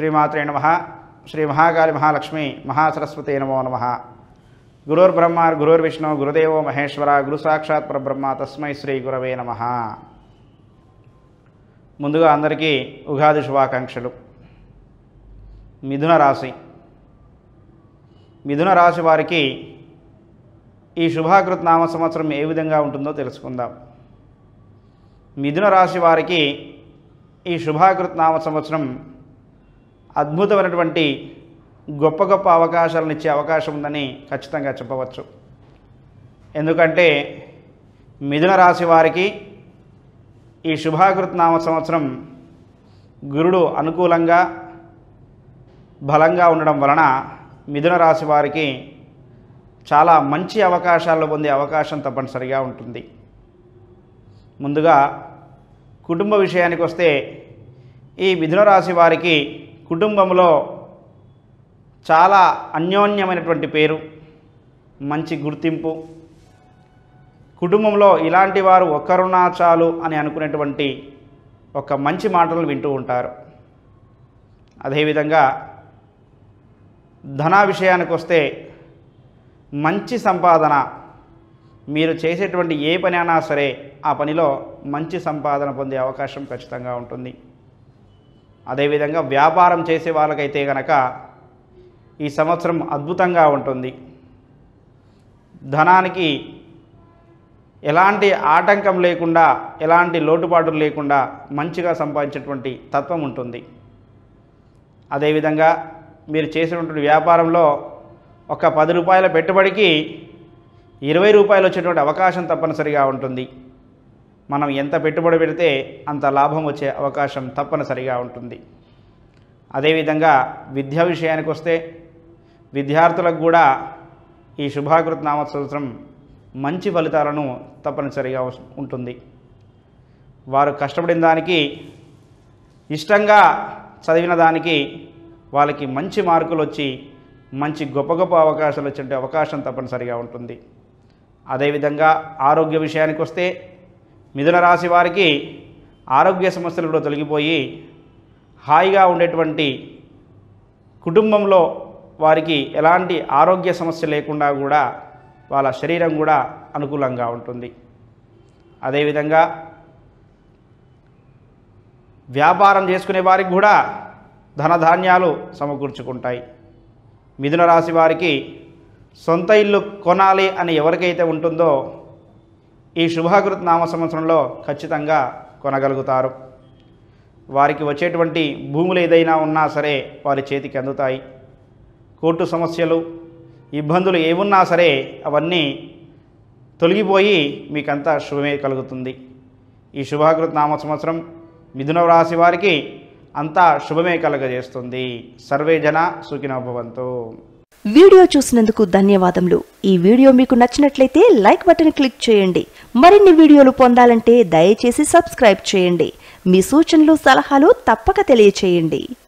శ్రీమాత్రే నమ శ్రీ మహాకాళి మహాలక్ష్మి మహాసరస్వతి నమో నమ గురుర్బ్రహ్మ గురుర్విష్ణు గురుదేవో మహేశ్వర గురు సాక్షాత్ పరబ్రహ్మ తస్మై శ్రీ గురవే నమ ముందుగా అందరికీ ఉగాది శుభాకాంక్షలు మిథున రాశి మిథున రాశి వారికి ఈ శుభాకృత్ నామ సంవత్సరం ఏ విధంగా ఉంటుందో తెలుసుకుందాం మిథున రాశి వారికి ఈ శుభాకృత్ నామ సంవత్సరం అద్భుతమైనటువంటి గొప్ప గొప్ప అవకాశాలను ఇచ్చే అవకాశం ఉందని ఖచ్చితంగా చెప్పవచ్చు ఎందుకంటే మిథున రాశి వారికి ఈ శుభాకృత్ నామ సంవత్సరం గురుడు అనుకూలంగా బలంగా ఉండడం వలన మిథున రాశి వారికి చాలా మంచి అవకాశాలు పొందే అవకాశం తప్పనిసరిగా ఉంటుంది ముందుగా కుటుంబ విషయానికి వస్తే ఈ మిథున రాశి వారికి కుటుంబంలో చాలా అన్యోన్యమైనటువంటి పేరు మంచి గుర్తింపు కుటుంబంలో ఇలాంటి వారు ఒక్కరున్నా చాలు అని అనుకునేటువంటి ఒక మంచి మాటలు వింటూ ఉంటారు అదేవిధంగా ధన విషయానికి వస్తే మంచి సంపాదన మీరు చేసేటువంటి ఏ పని అయినా సరే ఆ పనిలో మంచి సంపాదన పొందే అవకాశం ఖచ్చితంగా ఉంటుంది అదేవిధంగా వ్యాపారం చేసే వాళ్ళకైతే గనక ఈ సంవత్సరం అద్భుతంగా ఉంటుంది ధనానికి ఎలాంటి ఆటంకం లేకుండా ఎలాంటి లోటుపాటులు లేకుండా మంచిగా సంపాదించేటువంటి తత్వం ఉంటుంది అదేవిధంగా మీరు చేసినటువంటి వ్యాపారంలో ఒక పది రూపాయల పెట్టుబడికి ఇరవై రూపాయలు వచ్చేటువంటి అవకాశం తప్పనిసరిగా ఉంటుంది మనం ఎంత పెట్టుబడి పెడితే అంత లాభం వచ్చే అవకాశం తప్పనిసరిగా ఉంటుంది అదేవిధంగా విద్యా విషయానికి వస్తే విద్యార్థులకు కూడా ఈ శుభాకృత నామ సంవత్సరం మంచి ఫలితాలను తప్పనిసరిగా వస్- ఉంటుంది వారు కష్టపడిన దానికి ఇష్టంగా చదివిన దానికి వాళ్ళకి మంచి మార్కులు వచ్చి మంచి గొప్ప గొప్ప అవకాశాలు వచ్చే అవకాశం తప్పనిసరిగా ఉంటుంది అదేవిధంగా ఆరోగ్య విషయానికి వస్తే మిథున రాశి వారికి ఆరోగ్య సమస్యలు కూడా తొలగిపోయి హాయిగా ఉండేటువంటి కుటుంబంలో వారికి ఎలాంటి ఆరోగ్య సమస్య లేకుండా కూడా వాళ్ళ శరీరం కూడా అనుకూలంగా ఉంటుంది అదేవిధంగా వ్యాపారం చేసుకునే వారికి కూడా ధనధాన్యాలు సమకూర్చుకుంటాయి మిథున రాశి వారికి సొంత ఇల్లు కొనాలి అని ఎవరికైతే ఉంటుందో ఈ శుభాకృత నామ సంవత్సరంలో ఖచ్చితంగా కొనగలుగుతారు వారికి వచ్చేటువంటి భూములు ఏదైనా ఉన్నా సరే వారి చేతికి అందుతాయి కోర్టు సమస్యలు ఇబ్బందులు ఏమున్నా సరే అవన్నీ తొలగిపోయి మీకంతా శుభమే కలుగుతుంది ఈ శుభాకృత నామ సంవత్సరం మిథున రాశి వారికి అంతా శుభమే కలగజేస్తుంది సర్వే జన సుఖినో భవంతు వీడియో చూసినందుకు ధన్యవాదములు ఈ వీడియో మీకు నచ్చినట్లయితే లైక్ బటన్ క్లిక్ చేయండి మరిన్ని వీడియోలు పొందాలంటే దయచేసి సబ్స్క్రైబ్ చేయండి మీ సూచనలు సలహాలు తప్పక తెలియచేయండి